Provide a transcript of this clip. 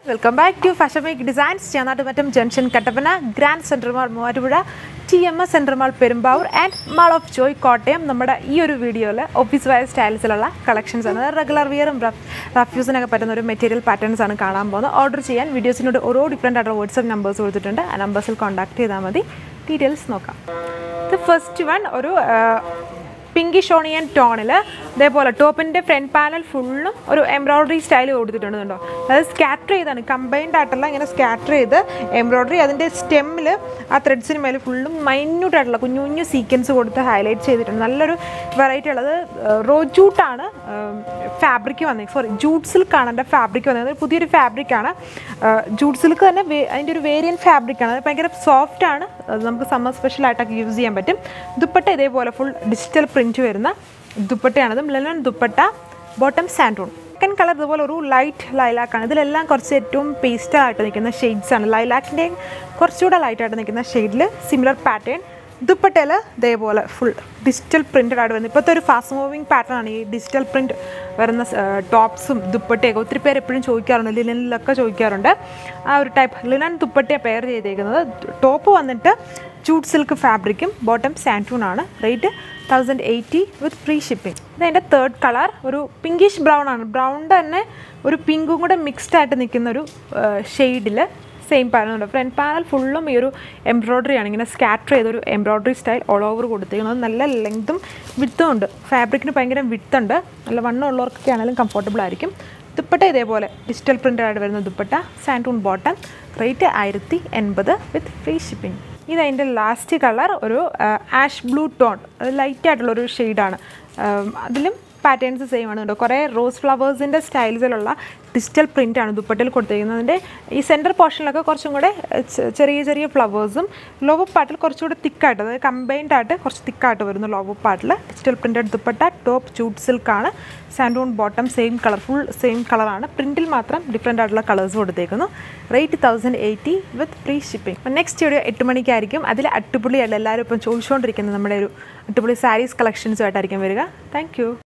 welcome back to fashion make designs Chennattumattam junction Kattappana Grand Central Mall Muvattupuzha T M S Central Mall Perumbavoor and Mall of Joy Kottayam നമ്മുടെ ഈ ഒരു വീഡിയോയിൽ office wear സ്റ്റൈൽസിലുള്ള collections ആണ് regular വിയറും റഫ്യൂസിനൊക്കെ പറ്റുന്ന ഒരു മെറ്റീരിയൽ പാറ്റേൺസ് ആണ് കാണാൻ പോകുന്നത് ഓർഡർ ചെയ്യാൻ വീഡിയോസിനോട് ഓരോ ഡിഫറെൻ്റ് ആയിട്ടുള്ള വാട്സപ്പ് നമ്പേഴ്സ് കൊടുത്തിട്ടുണ്ട് ആ നമ്പേഴ്സിൽ കോൺടാക്ട് ചെയ്താൽ മതി ഡീറ്റെയിൽസ് നോക്കാം ഇത് ഫസ്റ്റ് വൺ ഒരു പിങ്കിഷ് ഓണിയൻ ടോണിൽ ഇതേപോലെ ടോപ്പിൻ്റെ ഫ്രണ്ട് പാനൽ ഫുള്ളും ഒരു എംബ്രോയ്ഡറി സ്റ്റൈൽ കൊടുത്തിട്ടുണ്ട് കണ്ടോ അത് സ്കാറ്റർ ചെയ്താണ് കമ്പൈൻഡ് ആയിട്ടുള്ള ഇങ്ങനെ സ്കാറ്റർ ചെയ്ത് എംബ്രോയ്ഡറി അതിൻ്റെ സ്റ്റെമ്മിൽ ആ ത്രെഡ്സിന് മേലെ ഫുള്ളും മൈന്യൂട്ട് ആയിട്ടുള്ള കുഞ്ഞു കുഞ്ഞു സീക്വൻസ് കൊടുത്ത് ഹൈലൈറ്റ് ചെയ്തിട്ടുണ്ട് നല്ലൊരു വെറൈറ്റി ഉള്ളത് റോ ജൂട്ടാണ് ഫാബ്രിക് വന്നത് സോറി ജൂട്ട് സിൽക്കാണ് എൻ്റെ ഫാബ്രിക് വന്നത് പുതിയൊരു ഫാബ്രിക്കാണ് ജൂട്ട് സിൽക്ക് തന്നെ വേ- അതിൻ്റെ ഒരു വേരിയൻ ഫാബ്രിക്കാണ് അത് ഭയങ്കര സോഫ്റ്റ് ആണ് അത് നമുക്ക് സമ്മർ സ്പെഷ്യൽ ആയിട്ടൊക്കെ യൂസ് ചെയ്യാൻ പറ്റും ദുപ്പട്ട ഇതേപോലെ ഫുൾ ഡിജിറ്റൽ പ്രിൻറ്റ് വരുന്ന ദുപ്പട്ടയാണത് linen dupatta bottom santoon second colour ഇതുപോലെ ഒരു ലൈറ്റ് ലൈലാക്കാണ് ഇതിലെല്ലാം കുറച്ച് ഏറ്റവും പേസ്റ്റൽ ആയിട്ട് നിൽക്കുന്ന ഷെയ്ഡ്സ് ആണ് ലൈലാക്കിൻ്റെ കുറച്ചുകൂടെ ലൈറ്റായിട്ട് നിൽക്കുന്ന ഷെയ്ഡിൽ സിമിലർ പാറ്റേൺ ദുപ്പട്ടയിൽ ഇതേപോലെ ഫുൾ ഡിജിറ്റൽ പ്രിൻറ്റഡ് ആയിട്ട് വരുന്നത് ഇപ്പോഴത്തെ ഒരു ഫാസ്റ്റ് മൂവിങ് പാറ്റേൺ ആണ് ഈ ഡിജിറ്റൽ പ്രിൻറ്റ് വരുന്ന ടോപ്സും ദുപ്പട്ടയൊക്കെ ഒത്തിരി പേര് എപ്പോഴും ചോദിക്കാറുണ്ട് ലിനനിലൊക്കെ ചോദിക്കാറുണ്ട് ആ ഒരു ടൈപ്പ് ലിനൻ ദുപ്പട്ടയാണ് പെയർ ചെയ്തേക്കുന്നത് ടോപ്പ് വന്നിട്ട് ജൂട്ട് സിൽക്ക് ഫാബ്രിക്കും ബോട്ടം സാൻറ്റൂൺ ആണ് rate thousand eighty with free shipping ഇതതിൻ്റെ തേർഡ് കളർ ഒരു പിങ്കിഷ് ബ്രൗൺ ആണ് ബ്രൗൺ തന്നെ ഒരു പിങ്കും കൂടെ മിക്സ്ഡ് ആയിട്ട് നിൽക്കുന്ന ഒരു ഷെയ്ഡിൽ സെയിം പാനൽ ഫ്രണ്ട് പാനൽ ഫുള്ളും ഈ ഒരു എംബ്രോയ്ഡറി ആണ് ഇങ്ങനെ സ്കാറ്റർ ചെയ്തൊരു എംബ്രോയ്ഡറി സ്റ്റൈൽ ഓൾ ഓവർ കൊടുത്തിരിക്കുന്നത് നല്ല ലെങ്തും വിട്ടും ഉണ്ട് ഫാബ്രിക്കിന് ഭയങ്കര വിട്ടുണ്ട് നല്ല വണ്ണം ഉള്ളവർക്കൊക്കെ ആണെങ്കിലും കംഫർട്ടബിൾ ആയിരിക്കും ദുപ്പട്ട ഇതേപോലെ ഡിജിറ്റൽ പ്രിൻ്റഡ് ആയിട്ട് വരുന്ന ദുപ്പട്ട സാൻറ്റൂൺ ബോട്ടം റേറ്റ് ആയിരത്തി എൺപത് വിത്ത് ഫ്രീ ഷിപ്പിംഗ് ഇത് അതിൻ്റെ ലാസ്റ്റ് കളർ ഒരു ആഷ് ബ്ലൂ ടോൺ ലൈറ്റ് ആയിട്ടുള്ളൊരു ഷെയ്ഡാണ് അതിലും പാറ്റേൺസ് സെയിം ആണ് കേട്ടോ കുറേ റോസ് ഫ്ലവേഴ്സിൻ്റെ സ്റ്റൈൽസിലുള്ള ഡിജിറ്റൽ പ്രിൻ്റ് ആണ് ദുപ്പട്ടയിൽ കൊടുത്തിരിക്കുന്നത് അതിൻ്റെ ഈ സെൻറ്റർ പോർഷനിലൊക്കെ കുറച്ചും കൂടെ ചെ- ചെറിയ ചെറിയ ഫ്ലവേഴ്സും ലോവർ പാർട്ടിൽ കുറച്ചുകൂടെ തിക്കായിട്ട് അതായത് കമ്പൈൻഡ് ആയിട്ട് കുറച്ച് തിക്കായിട്ട് വരുന്നു ലോവർ പാർട്ടിൽ digital printed dupatta top jute സിൽക്കാണ് santoon bottom same colour full same കളറാണ് പ്രിൻറ്റിൽ മാത്രം ഡിഫറെൻ്റ് ആയിട്ടുള്ള കളേഴ്സ് കൊടുത്തേക്കുന്നു rate thousand eighty with free shipping next video എട്ട് മണിക്കായിരിക്കും അതിൽ അട്ടുപുള്ളിയല്ല എല്ലാവരും ഇപ്പം ചോദിച്ചുകൊണ്ടിരിക്കുന്നത് നമ്മുടെ ഒരു അട്ടുപുള്ളി സാരീസ് കളക്ഷൻസുമായിട്ടായിരിക്കും വരിക താങ്ക്